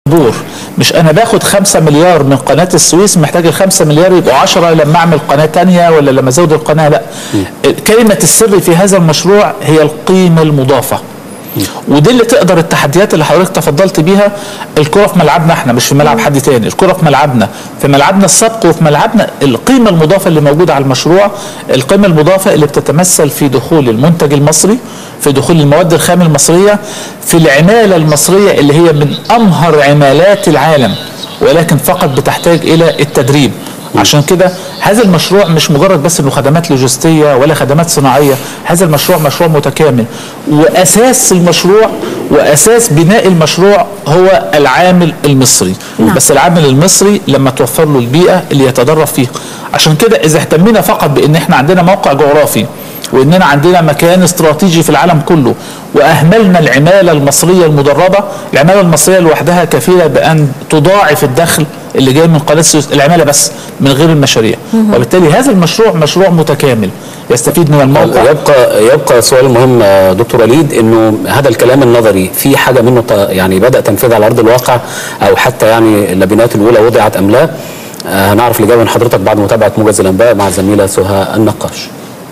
دور مش انا باخد 5 مليار من قناه السويس محتاج ال 5 مليار يبقوا 10 لما اعمل قناه تانية ولا لما ازود القناه لا كلمه السر في هذا المشروع هي القيمه المضافه ودي اللي تقدر التحديات اللي حضرتك تفضلت بيها الكره في ملعبنا احنا مش في ملعب حد تاني الكره في ملعبنا في ملعبنا السبق وفي ملعبنا القيمه المضافه اللي موجوده على المشروع القيمه المضافه اللي بتتمثل في دخول المنتج المصري في دخول المواد الخام المصريه في العماله المصريه اللي هي من امهر عمالات العالم ولكن فقط بتحتاج الى التدريب عشان كده هذا المشروع مش مجرد بس انه خدمات لوجستيه ولا خدمات صناعيه هذا المشروع مشروع متكامل واساس المشروع واساس بناء المشروع هو العامل المصري نعم. بس العامل المصري لما توفر له البيئه اللي يتدرب فيها عشان كده اذا اهتمينا فقط بان احنا عندنا موقع جغرافي واننا عندنا مكان استراتيجي في العالم كله واهملنا العماله المصريه المدربه العماله المصريه لوحدها كفيله بان تضاعف الدخل اللي جاي من قناه السويس العماله بس من غير المشاريع وبالتالي هذا المشروع مشروع متكامل يستفيد من الموقع يبقى يبقى سؤال مهم آه، دكتور وليد انه هذا الكلام النظري في حاجه منه ت- يعني بدا تنفيذ على ارض الواقع او حتى يعني اللبنات الاولى وضعت ام لا آه، هنعرف الاجابه من حضرتك بعد متابعه موجز الانباء مع الزميله سهى النقاش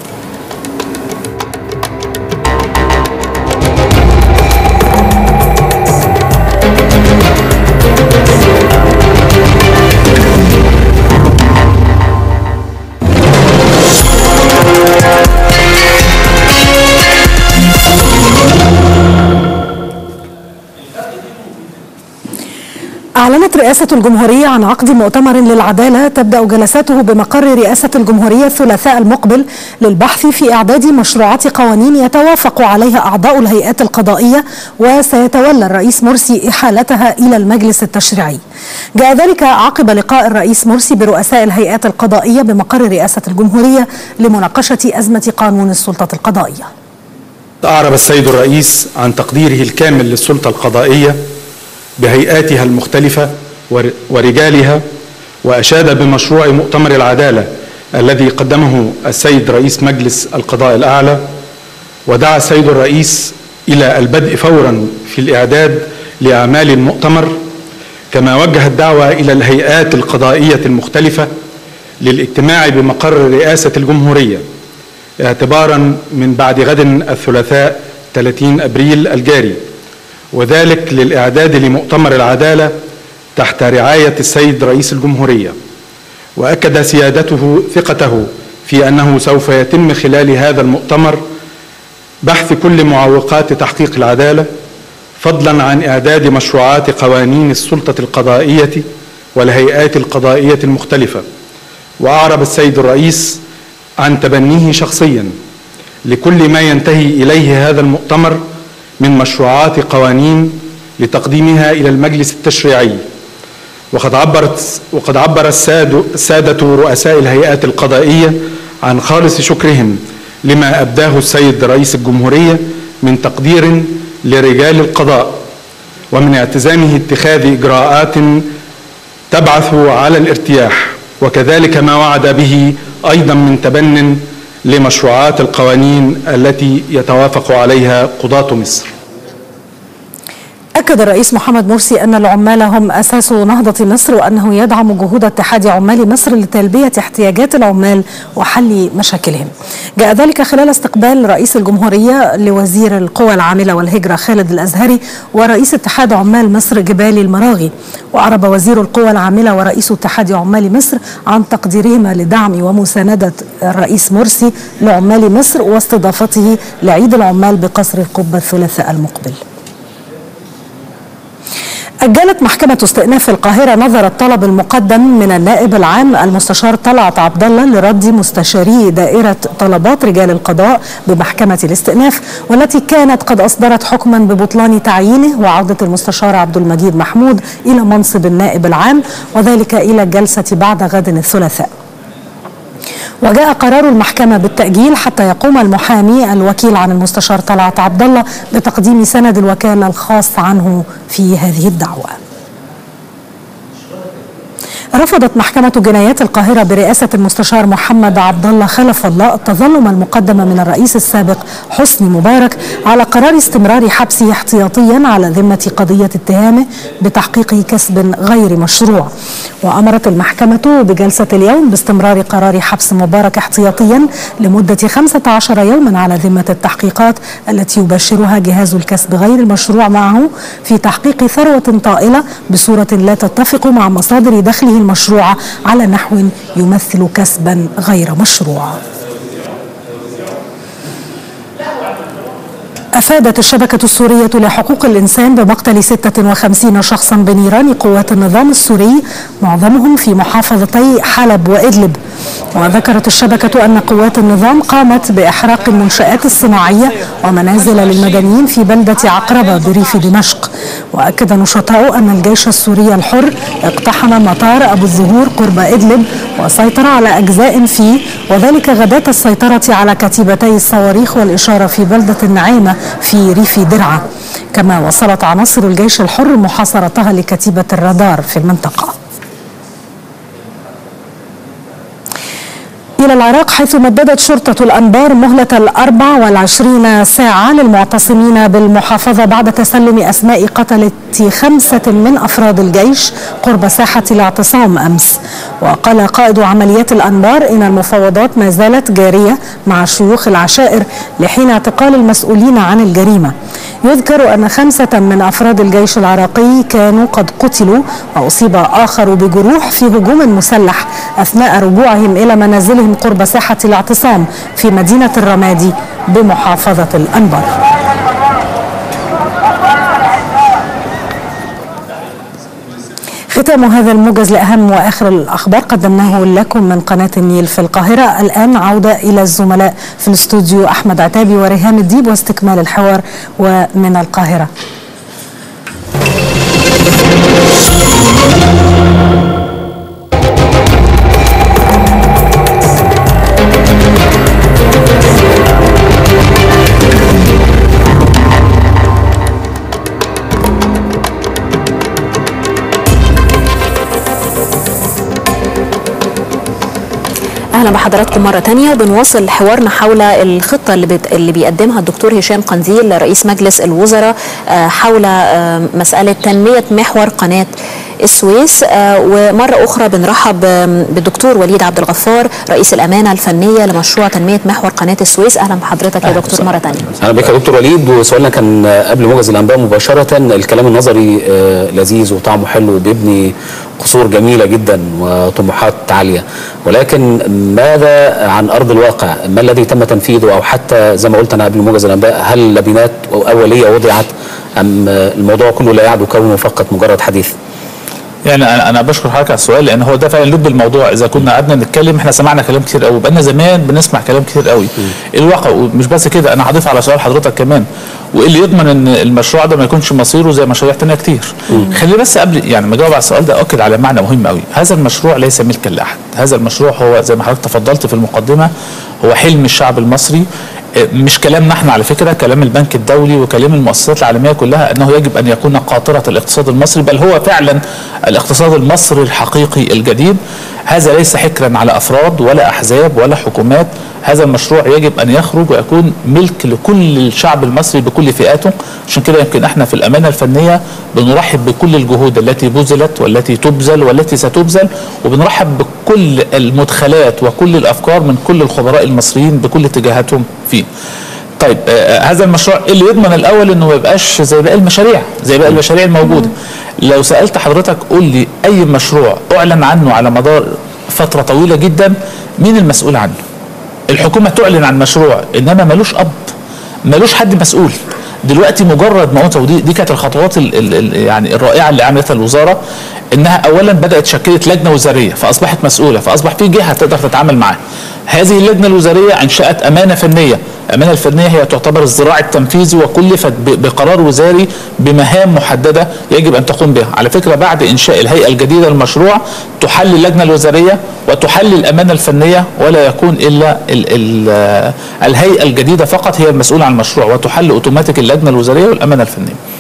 أعلنت رئاسة الجمهورية عن عقد مؤتمر للعدالة تبدأ جلساته بمقر رئاسة الجمهورية الثلاثاء المقبل للبحث في إعداد مشروعات قوانين يتوافق عليها أعضاء الهيئات القضائية وسيتولى الرئيس مرسي إحالتها إلى المجلس التشريعي جاء ذلك عقب لقاء الرئيس مرسي برؤساء الهيئات القضائية بمقر رئاسة الجمهورية لمناقشة أزمة قانون السلطة القضائية أعرب السيد الرئيس عن تقديره الكامل للسلطة القضائية بهيئاتها المختلفة ور- ورجالها وأشاد بمشروع مؤتمر العدالة الذي قدمه السيد رئيس مجلس القضاء الأعلى ودعا السيد الرئيس إلى البدء فورا في الإعداد لأعمال المؤتمر كما وجه الدعوة إلى الهيئات القضائية المختلفة للاجتماع بمقر رئاسة الجمهورية اعتبارا من بعد غد الثلاثاء 30 ابريل الجاري وذلك للاعداد لمؤتمر العداله تحت رعايه السيد رئيس الجمهوريه واكد سيادته ثقته في انه سوف يتم خلال هذا المؤتمر بحث كل معوقات تحقيق العداله فضلا عن اعداد مشروعات قوانين السلطه القضائيه والهيئات القضائيه المختلفه واعرب السيد الرئيس عن تبنيه شخصيا لكل ما ينتهي اليه هذا المؤتمر من مشروعات قوانين لتقديمها الى المجلس التشريعي وقد عبرت وقد عبر الساد الساده رؤساء الهيئات القضائيه عن خالص شكرهم لما ابداه السيد رئيس الجمهوريه من تقدير لرجال القضاء ومن اعتزامه اتخاذ اجراءات تبعث على الارتياح وكذلك ما وعد به ايضا من تبن لمشروعات القوانين التي يتوافق عليها قضاه مصر أكد الرئيس محمد مرسي أن العمال هم أساس نهضة مصر وأنه يدعم جهود اتحاد عمال مصر لتلبية احتياجات العمال وحل مشاكلهم جاء ذلك خلال استقبال رئيس الجمهورية لوزير القوى العاملة والهجرة خالد الأزهري ورئيس اتحاد عمال مصر جبالي المراغي وأعرب وزير القوى العاملة ورئيس اتحاد عمال مصر عن تقديرهما لدعم ومساندة الرئيس مرسي لعمال مصر واستضافته لعيد العمال بقصر القبة الثلاثاء المقبل أجلت محكمة استئناف القاهرة نظر الطلب المقدم من النائب العام المستشار طلعت عبد الله لرد مستشاري دائرة طلبات رجال القضاء بمحكمة الاستئناف والتي كانت قد أصدرت حكما ببطلان تعيينه وعودة المستشار عبد المجيد محمود إلى منصب النائب العام وذلك إلى الجلسة بعد غد الثلاثاء وجاء قرار المحكمة بالتأجيل حتى يقوم المحامي الوكيل عن المستشار طلعت عبد الله بتقديم سند الوكالة الخاص عنه في هذه الدعوة رفضت محكمة جنايات القاهرة برئاسة المستشار محمد عبد الله خلف الله التظلم المقدم من الرئيس السابق حسني مبارك على قرار استمرار حبسه احتياطيا على ذمة قضية اتهامه بتحقيق كسب غير مشروع وأمرت المحكمة بجلسة اليوم باستمرار قرار حبس مبارك احتياطيا لمدة 15 يوما على ذمة التحقيقات التي يبشرها جهاز الكسب غير المشروع معه في تحقيق ثروة طائلة بصورة لا تتفق مع مصادر دخله المشروعة على نحو يمثل كسبا غير مشروع أفادت الشبكة السورية لحقوق الإنسان بمقتل 56 شخصا بنيران قوات النظام السوري معظمهم في محافظتي حلب وإدلب وذكرت الشبكة أن قوات النظام قامت بإحراق المنشآت الصناعية ومنازل للمدنيين في بلدة عقربة بريف دمشق وأكد نشطاء أن الجيش السوري الحر اقتحم مطار أبو الزهور قرب إدلب وسيطر على أجزاء فيه وذلك غداة السيطرة على كتيبتي الصواريخ والإشارة في بلدة النعيمة في ريف درعا كما وصلت عناصر الجيش الحر محاصرتها لكتيبة الرادار في المنطقة إلى العراق حيث مددت شرطة الأنبار مهلة الأربع والعشرين ساعة للمعتصمين بالمحافظة بعد تسلم أسماء قتلة خمسة من أفراد الجيش قرب ساحة الاعتصام أمس وقال قائد عمليات الأنبار إن المفاوضات ما زالت جارية مع شيوخ العشائر لحين اعتقال المسؤولين عن الجريمة يذكر أن خمسة من أفراد الجيش العراقي كانوا قد قتلوا وأصيب آخر بجروح في هجوم مسلح أثناء رجوعهم إلى منازلهم قرب ساحة الاعتصام في مدينة الرمادي بمحافظة الأنبار ختام هذا الموجز لأهم وآخر الأخبار قدمناه لكم من قناة النيل في القاهرة الآن عودة إلى الزملاء في الاستوديو أحمد عتابي وريهام الديب واستكمال الحوار ومن القاهرة اهلا بحضراتكم مره تانية وبنواصل حوارنا حول الخطه اللي, بت... اللي بيقدمها الدكتور هشام قنديل رئيس مجلس الوزراء آه، حول آه، مساله تنميه محور قناه السويس آه، ومره اخرى بنرحب آم، بالدكتور وليد عبد الغفار رئيس الامانه الفنيه لمشروع تنميه محور قناه السويس اهلا بحضرتك يا دكتور مره تانية اهلا بك يا دكتور وليد وسؤالنا كان قبل موجز الانباء مباشره الكلام النظري آه، لذيذ وطعمه حلو وبيبني قصور جميله جدا وطموحات عاليه ولكن ماذا عن ارض الواقع؟ ما الذي تم تنفيذه او حتى زي ما قلت انا قبل موجز الانباء هل لبنات اوليه وضعت ام الموضوع كله لا يعد كونه فقط مجرد حديث؟ يعني انا انا بشكر حضرتك على السؤال لان هو ده فعلا لب الموضوع اذا كنا قعدنا نتكلم احنا سمعنا كلام كتير قوي بقالنا زمان بنسمع كلام كتير قوي الواقع ومش بس كده انا هضيف على سؤال حضرتك كمان وايه اللي يضمن ان المشروع ده ما يكونش مصيره زي مشاريع تانية كتير خليني بس قبل يعني ما اجاوب على السؤال ده اؤكد على معنى مهم قوي هذا المشروع ليس ملكا لاحد هذا المشروع هو زي ما حضرتك تفضلت في المقدمه هو حلم الشعب المصري مش كلامنا احنا على فكره كلام البنك الدولي وكلام المؤسسات العالميه كلها انه يجب ان يكون قاطره الاقتصاد المصري بل هو فعلا الاقتصاد المصري الحقيقي الجديد هذا ليس حكرا على افراد ولا احزاب ولا حكومات هذا المشروع يجب ان يخرج ويكون ملك لكل الشعب المصري بكل فئاته عشان كده يمكن احنا في الامانه الفنيه بنرحب بكل الجهود التي بذلت والتي تبذل والتي ستبذل وبنرحب بكل المدخلات وكل الافكار من كل الخبراء المصريين بكل اتجاهاتهم فيه طيب آه هذا المشروع إيه اللي يضمن الاول انه ما يبقاش زي باقي المشاريع زي باقي المشاريع الموجوده لو سالت حضرتك قول لي اي مشروع اعلن عنه على مدار فتره طويله جدا مين المسؤول عنه الحكومه تعلن عن مشروع انما ملوش اب ملوش حد مسؤول دلوقتي مجرد ما قلت ودي دي كانت الخطوات ال ال ال يعني الرائعه اللي عملتها الوزاره انها اولا بدات شكلت لجنه وزاريه فاصبحت مسؤوله فاصبح في جهه تقدر تتعامل معاها هذه اللجنه الوزاريه انشات امانه فنيه الامانه الفنيه هي تعتبر الذراع التنفيذي وكلفت ب- بقرار وزاري بمهام محدده يجب ان تقوم بها على فكره بعد انشاء الهيئه الجديده للمشروع تحل اللجنه الوزاريه وتحل الامانه الفنيه ولا يكون الا ال ال الهيئه الجديده فقط هي المسؤوله عن المشروع وتحل اوتوماتيك اللجنه الوزاريه والامانه الفنيه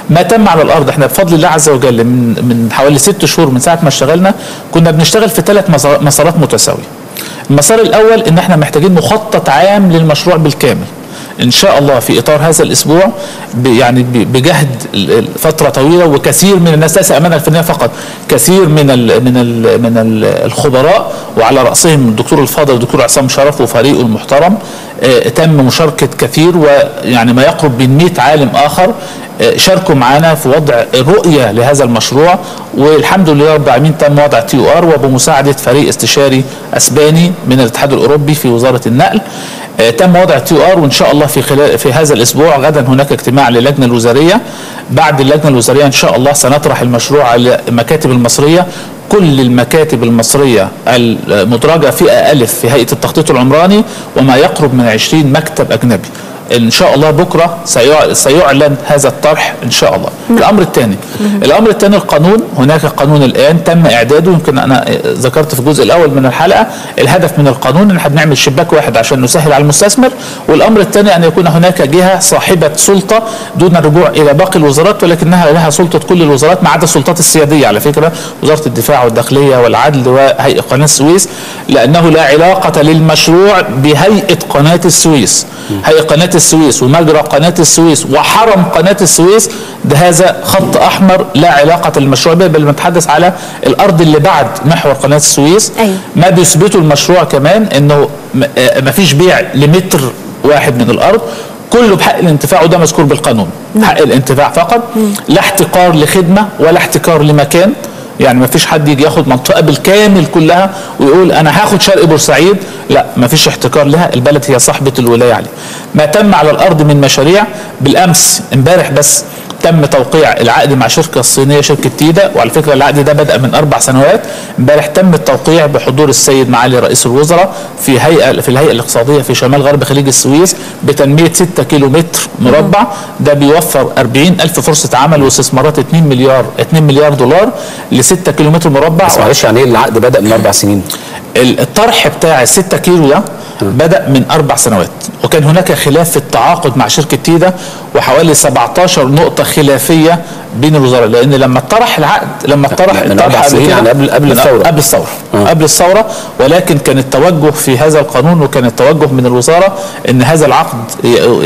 ما تم على الارض احنا بفضل الله عز وجل من من حوالي ست شهور من ساعه ما اشتغلنا كنا بنشتغل في ثلاث مسارات متساويه المسار الاول ان احنا محتاجين مخطط عام للمشروع بالكامل ان شاء الله في اطار هذا الاسبوع ب- يعني ب- بجهد ال- ال- فتره طويله وكثير من الناس ليس امانه الفنيه فقط كثير من ال من ال من ال الخبراء وعلى راسهم الدكتور الفاضل الدكتور عصام شرف وفريقه المحترم آه، تم مشاركه كثير ويعني ما يقرب من 100 عالم اخر آه، شاركوا معنا في وضع رؤيه لهذا المشروع والحمد لله رب العالمين تم وضع تي او ار وبمساعده فريق استشاري اسباني من الاتحاد الاوروبي في وزاره النقل آه، تم وضع تي ار وان شاء الله في خلال في هذا الاسبوع غدا هناك اجتماع للجنه الوزاريه بعد اللجنه الوزاريه ان شاء الله سنطرح المشروع على المكاتب المصريه كل المكاتب المصرية المدرجة فئة ألف في هيئة التخطيط العمراني وما يقرب من 20 مكتب أجنبي ان شاء الله بكره سيع- سيعلن هذا الطرح ان شاء الله الامر الثاني الامر الثاني القانون هناك قانون الان تم اعداده يمكن انا ذكرت في الجزء الاول من الحلقه الهدف من القانون ان احنا بنعمل شباك واحد عشان نسهل على المستثمر والامر الثاني ان يكون هناك جهه صاحبه سلطه دون الرجوع الى باقي الوزارات ولكنها لها سلطه كل الوزارات ما عدا السلطات السياديه على فكره وزاره الدفاع والداخليه والعدل وهيئه قناه السويس لانه لا علاقه للمشروع بهيئه قناه السويس هيئه قناه السويس ومجرى قناه السويس وحرم قناه السويس ده هذا خط احمر لا علاقه للمشروع به بل بنتحدث على الارض اللي بعد محور قناه السويس أيوة. ما بيثبته المشروع كمان انه ما فيش بيع لمتر واحد من الارض كله بحق الانتفاع وده مذكور بالقانون حق الانتفاع فقط لا احتكار لخدمه ولا احتكار لمكان يعني ما فيش حد يجي ياخد منطقه بالكامل كلها ويقول انا هاخد شرق بورسعيد لا ما فيش احتكار لها البلد هي صاحبه الولايه عليه ما تم على الارض من مشاريع بالامس امبارح بس تم توقيع العقد مع شركه صينيه شركه تيدا وعلى فكره العقد ده بدا من اربع سنوات امبارح تم التوقيع بحضور السيد معالي رئيس الوزراء في هيئه في الهيئه الاقتصاديه في شمال غرب خليج السويس بتنميه 6 كيلو متر مربع ده بيوفر 40 الف فرصه عمل واستثمارات 2 مليار 2 مليار دولار ل 6 كيلو متر مربع بس معلش يعني ايه العقد بدا من اربع سنين الطرح بتاع ال 6 كيلو ده بدا من اربع سنوات وكان هناك خلاف في التعاقد مع شركه تيدا وحوالي 17 نقطه خلافيه بين الوزراء لان لما اتطرح العقد لما اتطرح من الطرح أربع قبل سنين كده- يعني قبل- قبل من الثورة. قبل الثوره آه. قبل الثوره ولكن كان التوجه في هذا القانون وكان التوجه من الوزاره ان هذا العقد ي-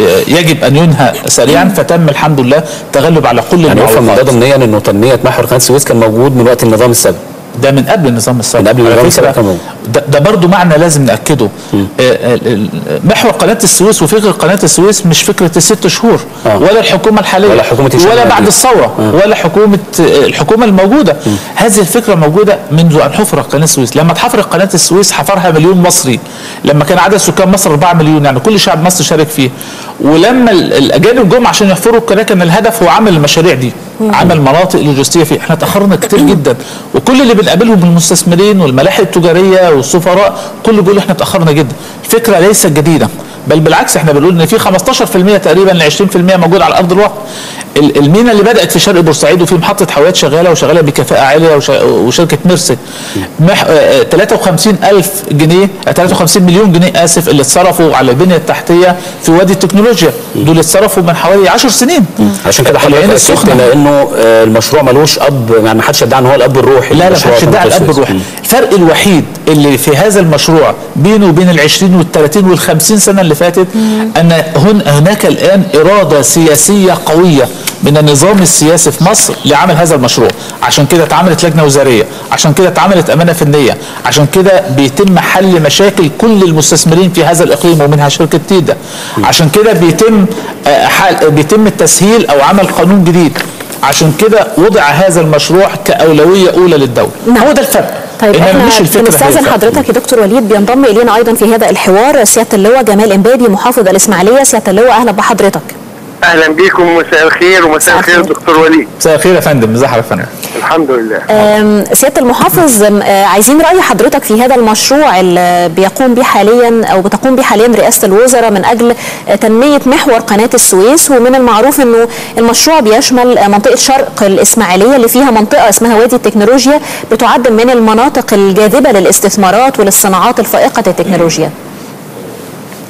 يجب ان ينهى سريعا فتم الحمد لله تغلب على كل يعني يفهم من ده المعوقات ضمنيا انه تنميه محور قناه السويس كان موجود من وقت النظام السابق ده من قبل النظام السابق من قبل على النظام فكرة السابق كمان. ده, ده برضو معنى لازم ناكده آه، آه، ال- محور قناه السويس وفكره قناه السويس مش فكره الست شهور آه. ولا الحكومه الحاليه ولا حكومة هشام ولا مهدي. بعد الثوره ولا حكومه آه، الحكومه الموجوده هذه الفكره موجوده منذ ان حفرت قناه السويس لما اتحفرت قناه السويس حفرها مليون مصري لما كان عدد سكان مصر 4 مليون يعني كل شعب مصر شارك فيه ولما ال- الاجانب جم عشان يحفروا القناه كان الهدف هو عمل المشاريع دي عمل مناطق لوجستيه فيه احنا تاخرنا كتير جدا وكل اللي بنقابلهم من المستثمرين والملاحق التجاريه والسفراء كله بيقول احنا تاخرنا جدا الفكره ليست جديده بل بالعكس احنا بنقول ان في 15% تقريبا ل 20% موجود على ارض الواقع ال- المينا اللي بدات في شرق بورسعيد وفي محطه حاويات شغاله وشغاله بكفاءه عاليه وش- وشركه ميرسك مح... آه، 53 الف جنيه آه، 53 مليون جنيه اسف اللي اتصرفوا على البنيه التحتيه في وادي التكنولوجيا دول اتصرفوا من حوالي 10 سنين عشان كده العين حضرتك السخنه أكدت لانه آه، المشروع ملوش اب يعني ما حدش يدعي ان هو الاب الروحي لا لا لمشروع محدش يدعي قناة الاب السويس. الروحي مم. الفرق الوحيد اللي في هذا المشروع بينه وبين ال 20 وال 30 وال 50 سنه اللي فاتت ان هن هناك الان اراده سياسيه قويه من النظام السياسي في مصر لعمل هذا المشروع عشان كده اتعملت لجنه وزاريه عشان كده اتعملت امانه فنيه عشان كده بيتم حل مشاكل كل المستثمرين في هذا الاقليم ومنها شركه تيدا عشان كده بيتم آه، حل بيتم التسهيل او عمل قانون جديد عشان كده وضع هذا المشروع كأولوية أولى للدولة نعم. هو ده الفرق طيب إنما احنا مش الفكرة هي بنستاذن الفرق. حضرتك يا دكتور وليد بينضم الينا ايضا في هذا الحوار سياده اللواء جمال امبابي محافظ الاسماعيليه سياده اللواء اهلا بحضرتك اهلا بيكم ومساء الخير ومساء الخير الخير. دكتور وليد مساء الخير يا فندم ازي حضرتك يا فندم الحمد لله أم، سياده المحافظ أم، آه، عايزين راي حضرتك في هذا المشروع اللي بيقوم به حاليا او بتقوم به حاليا رئاسه الوزراء من اجل آه، تنميه محور قناه السويس ومن المعروف انه المشروع بيشمل آه، منطقه شرق الاسماعيليه اللي فيها منطقه اسمها وادي التكنولوجيا بتعد من المناطق الجاذبه للاستثمارات وللصناعات الفائقه التكنولوجيا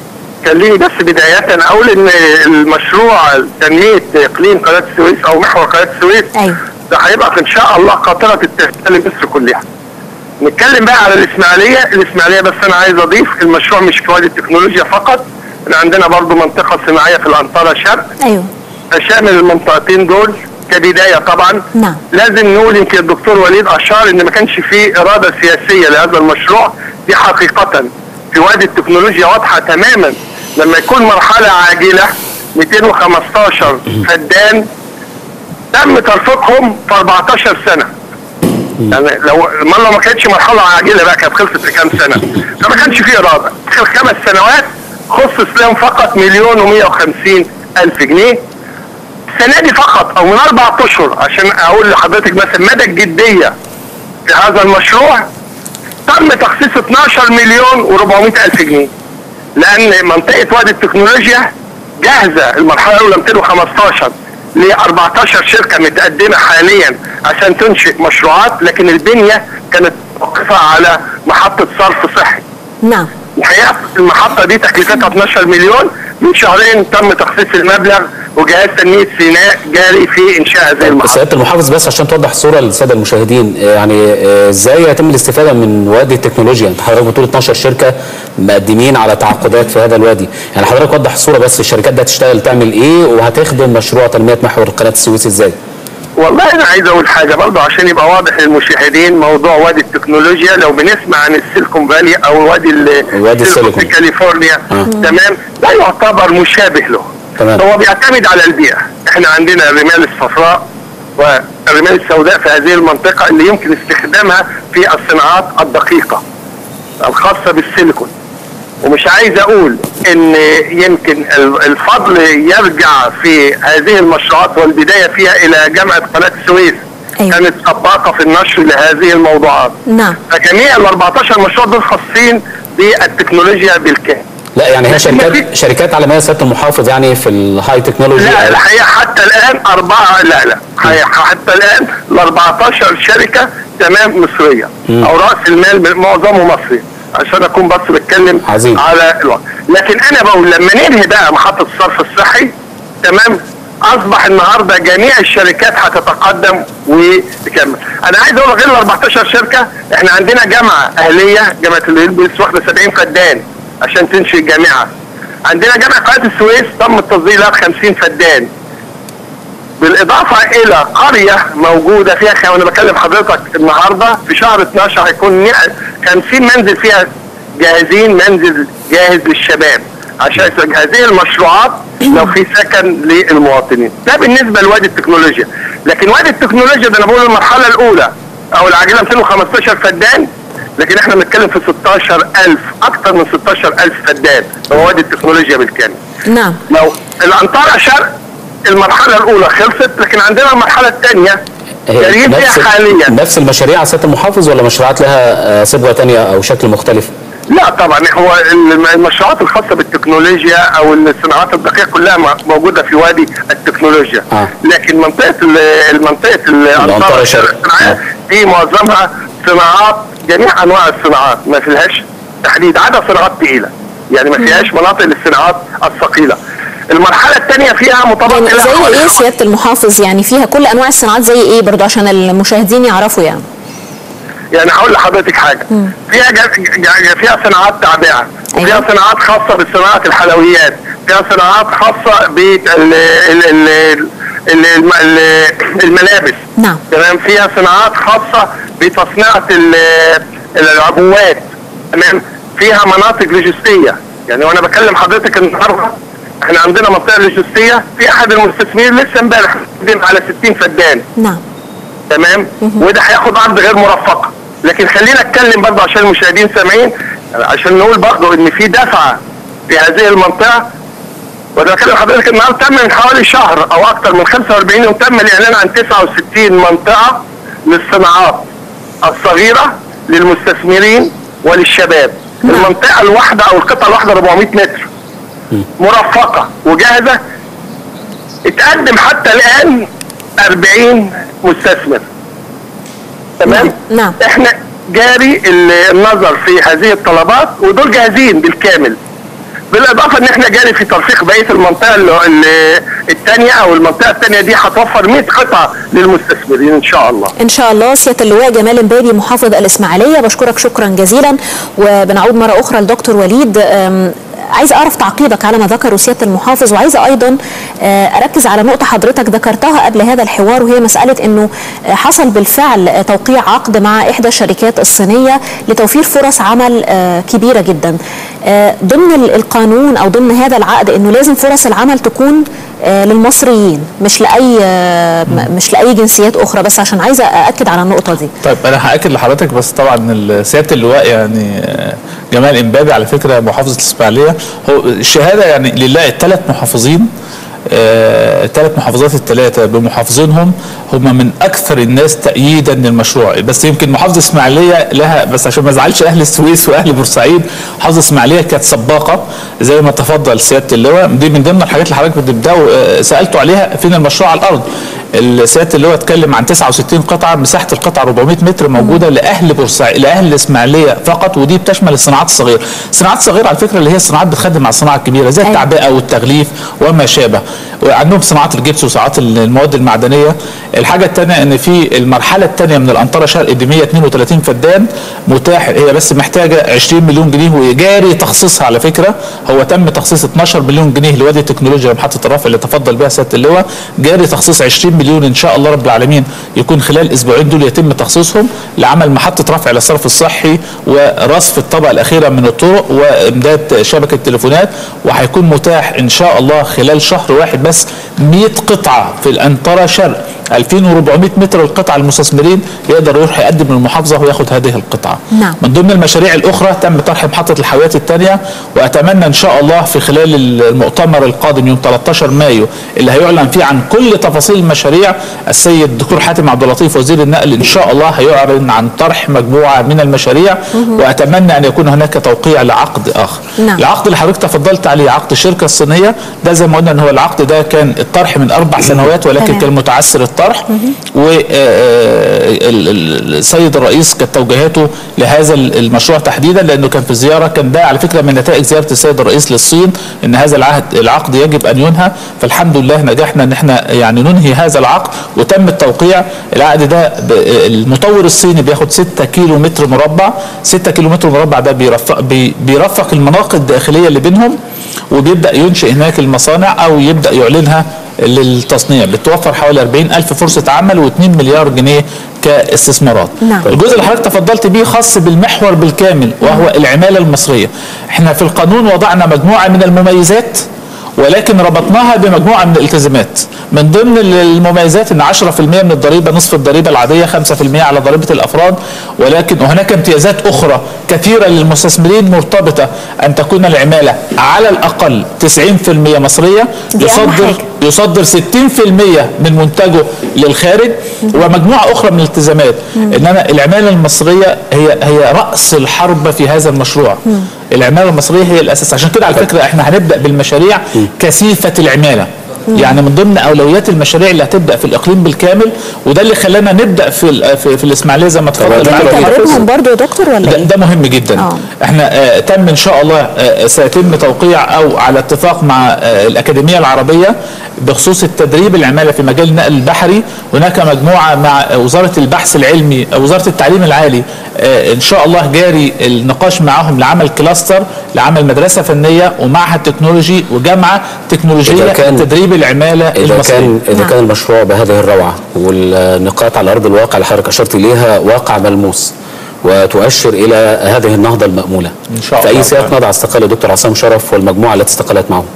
خليني بس بداية أقول إن المشروع تنمية إقليم قناة السويس أو محور قناة السويس أيوه. ده هيبقى إن شاء الله قاطرة التهتم لمصر كلها. نتكلم بقى على الإسماعيلية، الإسماعيلية بس أنا عايز أضيف المشروع مش في وادي التكنولوجيا فقط، إحنا عندنا برضو منطقة صناعية في الأنطرة شرق ايوه شامل المنطقتين دول كبداية طبعا نعم. لازم نقول يمكن الدكتور وليد أشار إن ما كانش فيه إرادة سياسية لهذا المشروع دي حقيقة في وادي التكنولوجيا واضحة تماما لما يكون مرحلة عاجلة 215 فدان تم ترفقهم في 14 سنة يعني لو ما لو ما كانتش مرحلة عاجلة بقى كانت خلصت في كام سنة فما كانش فيه إرادة آخر خمس سنوات خصص لهم فقط مليون و150 ألف جنيه السنه دي فقط او من اربع اشهر عشان اقول لحضرتك مثلا مدى الجديه في هذا المشروع تم تخصيص 12 مليون و400 الف جنيه لان منطقه وادي التكنولوجيا جاهزه المرحله الاولى 215 ل 14 شركه متقدمه حاليا عشان تنشئ مشروعات لكن البنيه كانت موقفه على محطه صرف صحي نعم الحقيقه المحطه دي تكلفتها 12 مليون من شهرين تم تخصيص المبلغ وجهاز تنميه سيناء جاري في انشاء هذه المحطه. سياده المحافظ بس عشان توضح الصوره للساده المشاهدين آه، يعني آه، ازاي يتم الاستفاده من وادي التكنولوجيا انت حضرتك بتقول 12 شركه مقدمين على تعاقدات في هذا الوادي يعني حضرتك وضح الصوره بس الشركات دي هتشتغل تعمل ايه وهتخدم مشروع تنميه محور قناه السويس ازاي والله انا عايز اقول حاجه برضه عشان يبقى واضح للمشاهدين موضوع وادي التكنولوجيا لو بنسمع عن السيليكون فالي او وادي ال- وادي السيليكون السيليكون. في كاليفورنيا آه. تمام ده يعتبر مشابه له تمام. هو بيعتمد على البيئه احنا عندنا الرمال الصفراء والرمال السوداء في هذه المنطقه اللي يمكن استخدامها في الصناعات الدقيقه الخاصه بالسيليكون ومش عايز اقول ان يمكن ال- الفضل يرجع في هذه المشروعات والبدايه فيها الى جامعه قناه السويس أيوة. كانت سباقه في النشر لهذه الموضوعات نعم فجميع ال 14 مشروع دول خاصين بالتكنولوجيا بالكامل لا يعني هي لكن شركات مفيش- شركات عالميه سياده المحافظ يعني في الهاي تكنولوجي لا أو- الحقيقه حتى الان اربعه لا لا حقيقة حتى الان ال 14 شركه تمام مصريه او راس المال معظمه مصري عشان اكون بس بتكلم عظيم. على الوقت لكن انا بقول لما ننهي بقى محطه الصرف الصحي تمام اصبح النهارده جميع الشركات هتتقدم وتكمل انا عايز اقول غير ال 14 شركه احنا عندنا جامعه اهليه جامعه الهلبس واخده 70 فدان عشان تنشئ جامعه عندنا جامعه قناه السويس تم التصدير لها ب 50 فدان بالاضافه الى قريه موجوده فيها خ- وانا بكلم حضرتك النهارده في شهر 12 هيكون مئة- 50 منزل فيها جاهزين منزل جاهز للشباب عشان هذه المشروعات لو في سكن للمواطنين ده بالنسبه لوادي التكنولوجيا لكن وادي التكنولوجيا ده انا بقول المرحله الاولى او العاجله 215 فدان لكن احنا بنتكلم في 16000 اكثر من 16000 فدان هو وادي التكنولوجيا بالكامل نعم لو الانطره شرق المرحله الاولى خلصت لكن عندنا المرحله الثانيه هي جاريين نفس فيها حاليا نفس المشاريع يا سياده المحافظ ولا مشروعات لها آه، صبغه ثانيه او شكل مختلف؟ لا طبعا هو الم- المشروعات الخاصه بالتكنولوجيا او الصناعات الدقيقه كلها م- موجوده في وادي التكنولوجيا آه. لكن منطقه ال- المنطقه الأنطرة الانطره شرق. الشرق الصناعيه دي معظمها صناعات جميع انواع الصناعات ما فيهاش تحديد عدا صناعات ثقيله يعني ما فيهاش مناطق للصناعات الثقيله المرحله الثانيه فيها مطابقه يعني إلى زي حوالي ايه سياده المحافظ يعني فيها كل انواع الصناعات زي ايه برضو عشان المشاهدين يعرفوا يعني يعني هقول لحضرتك حاجه فيها جا جا فيها صناعات تعبئه وفيها أيوة. صناعات خاصه بصناعه الحلويات فيها صناعات خاصه بالملابس نعم. تمام فيها صناعات خاصه بتصنيع ال- العبوات تمام فيها مناطق لوجستيه يعني وانا بكلم حضرتك النهارده احنا عندنا منطقه لوجستيه في احد المستثمرين لسه امبارح قدم على 60 فدان نعم تمام وده هياخد عرض غير مرفقه لكن خلينا اتكلم برضه عشان المشاهدين سامعين عشان نقول برضه ان في دفعه في هذه المنطقه وده بكلم حضرتك النهارده تم من حوالي شهر او اكثر من 45 يوم تم الاعلان عن 69 منطقه للصناعات الصغيره للمستثمرين وللشباب المنطقه الواحده او القطعه الواحده 400 متر مرفقه وجاهزه اتقدم حتى الان 40 مستثمر تمام نعم. احنا جاري ال- النظر في هذه الطلبات ودول جاهزين بالكامل بالاضافه ان احنا جاري في ترسيخ بقيه المنطقه الثانيه او المنطقه الثانيه دي هتوفر 100 قطعه للمستثمرين ان شاء الله ان شاء الله سياده اللواء جمال امبابي محافظ الاسماعيليه بشكرك شكرا جزيلا وبنعود مره اخرى لدكتور وليد عايزه اعرف تعقيبك على ما ذكره سياده المحافظ وعايزه ايضا اركز على نقطه حضرتك ذكرتها قبل هذا الحوار وهي مساله انه حصل بالفعل توقيع عقد مع احدى الشركات الصينيه لتوفير فرص عمل كبيره جدا ضمن القانون او ضمن هذا العقد انه لازم فرص العمل تكون للمصريين مش لاي مش لاي جنسيات اخرى بس عشان عايزه ااكد على النقطه دي طيب انا هاكد لحضرتك بس طبعا سياده اللواء يعني جمال امبابي على فكره محافظه الاسماعيليه هو الشهاده يعني لله الثلاث محافظين الثلاث آه محافظات الثلاثه بمحافظينهم هم من اكثر الناس تأييدا للمشروع بس يمكن محافظه اسماعيليه لها بس عشان ما ازعلش اهل السويس واهل بورسعيد محافظه اسماعيليه كانت سباقه زي ما تفضل سياده اللواء دي من ضمن الحاجات اللي حضرتك بتبداوا آه سالتوا عليها فين المشروع على الارض سياده اللواء اتكلم عن 69 قطعه مساحه القطعه 400 متر موجوده لاهل بورسعيد لاهل الاسماعيليه فقط ودي بتشمل الصناعات الصغيره الصناعات الصغيره على فكره اللي هي الصناعات بتخدم على الصناعه الكبيره زي التعبئه والتغليف وما شابه وعندهم صناعه الجبس وصناعات المواد المعدنيه الحاجه الثانيه ان في المرحله الثانيه من الانطره شرق ب 132 فدان متاح هي بس محتاجه 20 مليون جنيه وجاري تخصيصها على فكره هو تم تخصيص 12 مليون جنيه لوادي التكنولوجيا محطه الرفع اللي تفضل بها سياده اللواء جاري تخصيص 20 مليون ان شاء الله رب العالمين يكون خلال اسبوعين دول يتم تخصيصهم لعمل محطه رفع للصرف الصحي ورصف الطبقه الاخيره من الطرق وامداد شبكه تليفونات وهيكون متاح ان شاء الله خلال شهر واحد بس 100 قطعه في الانطره شرق 2400 متر القطعه المستثمرين يقدر يروح يقدم للمحافظه وياخد هذه القطعه. نعم. من ضمن المشاريع الاخرى تم طرح محطه الحاويات الثانيه واتمنى ان شاء الله في خلال المؤتمر القادم يوم 13 مايو اللي هيعلن فيه عن كل تفاصيل المشاريع السيد الدكتور حاتم عبد اللطيف وزير النقل ان شاء الله هيعلن عن طرح مجموعه من المشاريع واتمنى ان يكون هناك توقيع لعقد اخر. نعم. العقد اللي حضرتك تفضلت عليه عقد الشركه الصينيه ده زي ما قلنا ان هو العقد ده كان الطرح من اربع سنوات ولكن تمام. كان متعثر الطرح والسيد الرئيس كانت توجيهاته لهذا المشروع تحديدا لانه كان في زياره كان ده على فكره من نتائج زياره السيد الرئيس للصين ان هذا العهد العقد يجب ان ينهى فالحمد لله نجحنا ان احنا يعني ننهي هذا العقد وتم التوقيع العقد ده ب- المطور الصيني بياخد 6 كيلو متر مربع 6 كيلو متر مربع ده بيرفق بي- بيرفق المناطق الداخليه اللي بينهم وبيبدا ينشئ هناك المصانع او يبدا يعلنها للتصنيع بتوفر حوالي 40 ألف فرصة عمل و2 مليار جنيه كاستثمارات نعم. الجزء اللي حضرتك تفضلت بيه خاص بالمحور بالكامل وهو العمالة المصرية احنا في القانون وضعنا مجموعة من المميزات ولكن ربطناها بمجموعة من الالتزامات من ضمن المميزات ان 10% من الضريبة نصف الضريبة العادية 5% على ضريبة الافراد ولكن هناك امتيازات اخرى كثيرة للمستثمرين مرتبطة ان تكون العمالة على الاقل 90% مصرية دي أهم يصدر حاجة. يصدر 60% من منتجه للخارج ومجموعه اخرى من الالتزامات انما العماله المصريه هي هي راس الحرب في هذا المشروع العماله المصريه هي الاساس عشان كده على فكره احنا هنبدا بالمشاريع كثيفه العماله يعني من ضمن اولويات المشاريع اللي هتبدا في الاقليم بالكامل وده اللي خلانا نبدا في ال- في, في الاسماعيليه زي ما تفضل ده معالي المحافظ. تدريبهم برضو يا دكتور ولا ده, ايه؟ ده مهم جدا آه. احنا آه تم ان شاء الله آه سيتم توقيع او على اتفاق مع آه الاكاديميه العربيه بخصوص التدريب العماله في مجال النقل البحري هناك مجموعه مع آه، وزاره البحث العلمي آه، وزاره التعليم العالي آه ان شاء الله جاري النقاش معهم لعمل كلاستر لعمل مدرسه فنيه ومعهد تكنولوجي وجامعه تكنولوجيه إذا كان- لتدريب العماله إذا المصريه كان إذا نعم. كان المشروع بهذه الروعة والنقاط على أرض الواقع اللي حضرتك أشرت إليها واقع ملموس وتؤشر إلى هذه النهضة المأمولة إن شاء في الله أي سياق تعالى. نضع استقال الدكتور عصام شرف والمجموعة التي استقالت معه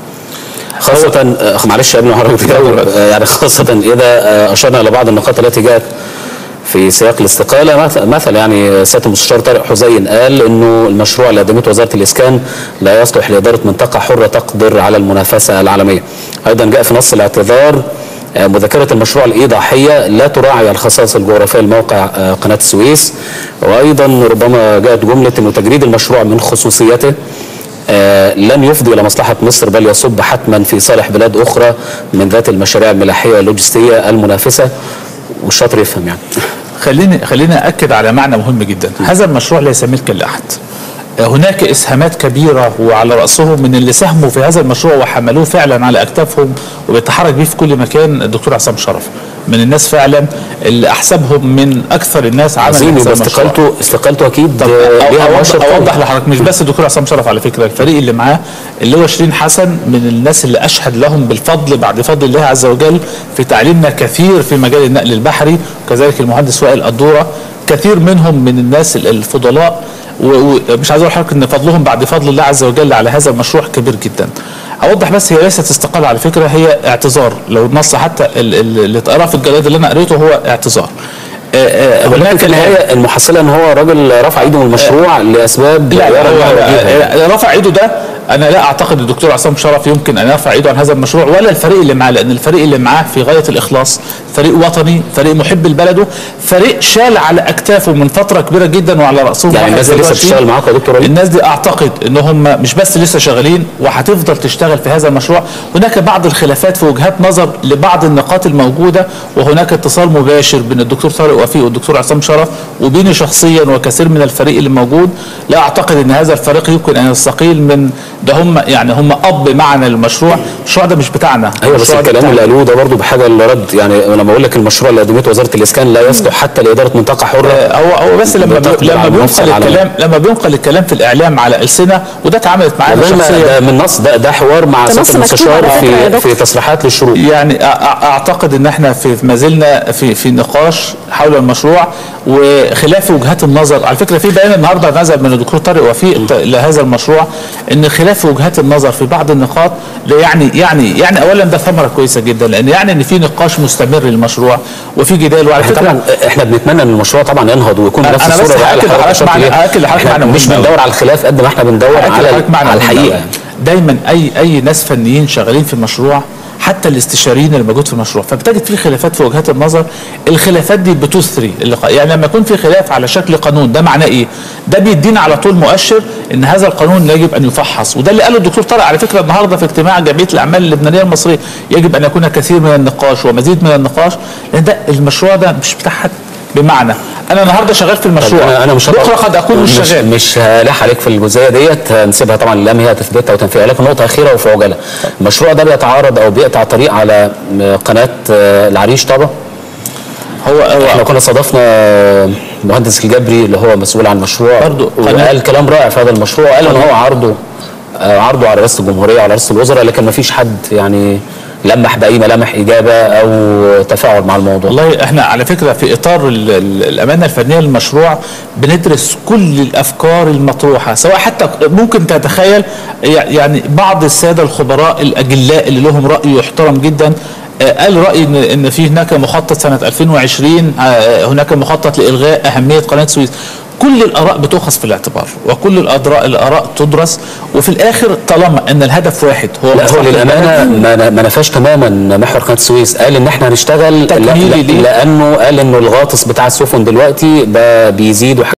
خاصة آه، معلش قبل ما حضرتك تجاوب آه، يعني خاصة إذا آه، أشرنا إلى بعض النقاط التي جاءت في سياق الاستقالة مث- مثل يعني سيادة المستشار طارق حسين قال إنه المشروع اللي قدمته وزارة الإسكان لا يصلح لإدارة منطقة حرة تقدر على المنافسة العالمية أيضا جاء في نص الاعتذار آه، مذكرة المشروع الإيضاحية لا تراعي الخصائص الجغرافية لموقع آه، قناة السويس وأيضا ربما جاءت جملة أنه تجريد المشروع من خصوصيته آه، لن يفضي الى مصلحه مصر بل يصب حتما في صالح بلاد اخرى من ذات المشاريع الملاحيه واللوجستيه المنافسه والشاطر يفهم يعني خليني خليني اكد على معنى مهم جدا هذا المشروع ليس ملكا لاحد هناك اسهامات كبيره وعلى راسهم من اللي ساهموا في هذا المشروع وحملوه فعلا على اكتافهم وبيتحرك بيه في كل مكان الدكتور عصام شرف من الناس فعلا اللي احسبهم من اكثر الناس عملا عظيم هذا يبقى المشروع. استقالته استقالته اكيد طب آه، ليها أوضح, مؤشر قوي. اوضح لحضرتك مش بس الدكتور عصام شرف على فكره الفريق اللي معاه اللي هو شيرين حسن من الناس اللي اشهد لهم بالفضل بعد فضل الله عز وجل في تعليمنا كثير في مجال النقل البحري وكذلك المهندس وائل الدوره كثير منهم من الناس ال- الفضلاء و- ومش عايز اقول لحضرتك ان فضلهم بعد فضل الله عز وجل على هذا المشروع كبير جدا. اوضح بس هي ليست استقاله على فكره هي اعتذار لو النص حتى ال- ال- اللي اتقرا في الجريده اللي انا قريته هو اعتذار. آه، آه، ولكن في الآن- النهايه المحصله ان هو راجل رفع ايده من المشروع لاسباب لا يرى لا إنها هو وجيهة. آه، رفع ايده ده انا لا اعتقد الدكتور عصام شرف يمكن ان يرفع ايده عن هذا المشروع ولا الفريق اللي معاه لان الفريق اللي معاه في غايه الاخلاص فريق وطني فريق محب لبلده فريق شال على اكتافه من فتره كبيره جدا وعلى راسهم يعني واحد الناس زي دي لسه رشيد. بتشتغل معاكم يا دكتور وليد؟ الناس دي اعتقد ان هم مش بس لسه شغالين وهتفضل تشتغل في هذا المشروع هناك بعض الخلافات في وجهات نظر لبعض النقاط الموجوده وهناك اتصال مباشر بين الدكتور طارق وفيق والدكتور عصام شرف وبيني شخصيا وكثير من الفريق اللي موجود لا اعتقد ان هذا الفريق يمكن ان يستقيل من ده هم يعني هم اب معنا للمشروع المشروع ده مش بتاعنا ايوه بس المشروع ده الكلام اللي بتاعنا. قالوه ده برضه بحاجه اللي رد يعني لما اقول لك المشروع اللي قدمته وزاره الاسكان لا يصلح حتى لاداره منطقه حره آه، هو هو بس لما بتطلع بي- لما على بينقل المنصة العالمية. الكلام لما بينقل الكلام في الاعلام على السنه وده اتعملت معانا ده, شخصيا ده من نص ده, ده حوار مع ده سياده نص مكتوب المستشار على فكرة يا في دكتور. في تصريحات للشروط يعني أ- أ- اعتقد ان احنا في ما زلنا في في نقاش حول المشروع وخلاف وجهات النظر على فكره في بيان النهارده نزل من الدكتور طارق وفيق ت- لهذا المشروع ان خلاف وجهات النظر في بعض النقاط ده يعني يعني يعني اولا ده ثمره كويسه جدا لان يعني ان في نقاش مستمر للمشروع وفي جدال وعلى احنا فكره طبعا احنا بنتمنى ان المشروع طبعا ينهض ويكون أنا- بنفس أنا بس الصوره الرائعة هأكد اللي لحضرتك أشرت معنى- إليها. هأكد لحضرتك إحنا معنى مش مهم أوي. بندور على الخلاف قد ما احنا بندور أكد على لحضرتك معنى على مهم الحقيقه أوي. يعني. دايما اي اي ناس فنيين شغالين في المشروع حتى الاستشاريين اللي موجود في المشروع فبتجد في خلافات في وجهات النظر الخلافات دي بتثري اللقاء يعني لما يكون في خلاف على شكل قانون ده معناه ايه ده بيدينا على طول مؤشر ان هذا القانون يجب ان يفحص وده اللي قاله الدكتور طارق على فكره النهارده في اجتماع جمعيه الاعمال اللبنانيه المصريه يجب ان يكون كثير من النقاش ومزيد من النقاش لان ده المشروع ده مش بتاع حد بمعنى انا النهارده شغال في المشروع انا انا مش بكره قد اكون مش شغال مش هلاح عليك في الجزئيه ديت هنسيبها طبعا للام هي تثبيتها وتنفيذها لكن نقطه اخيره وفي عجاله المشروع ده بيتعارض او بيقطع طريق على قناه آه، العريش طبعا هو احنا هو كنا استضفنا مهندس الجبري اللي هو مسؤول عن المشروع برضو قناة- وقال كلام رائع في هذا المشروع قال ان هو عرضه آه، عرضه على رئاسه الجمهوريه وعلى رئاسه الوزراء لكن ما فيش حد يعني لمح باي ملامح اجابه او تفاعل مع الموضوع والله احنا على فكره في اطار ال- ال- الامانه الفنيه للمشروع بندرس كل الافكار المطروحه سواء حتى ممكن تتخيل يعني بعض الساده الخبراء الاجلاء اللي لهم راي يحترم جدا آه، قال راي ان ان في هناك مخطط سنه 2020 آه، هناك مخطط لالغاء اهميه قناه سويس كل الاراء بتؤخذ في الاعتبار وكل الأدراء الاراء تدرس وفي الاخر طالما ان الهدف واحد هو لا هو مصلحة للامانه البلد، ما ما نفاش تماما محور قناه السويس قال ان احنا هنشتغل تكميلي لا- ليه؟ لانه قال انه الغاطس بتاع السفن دلوقتي بقى بيزيد وح-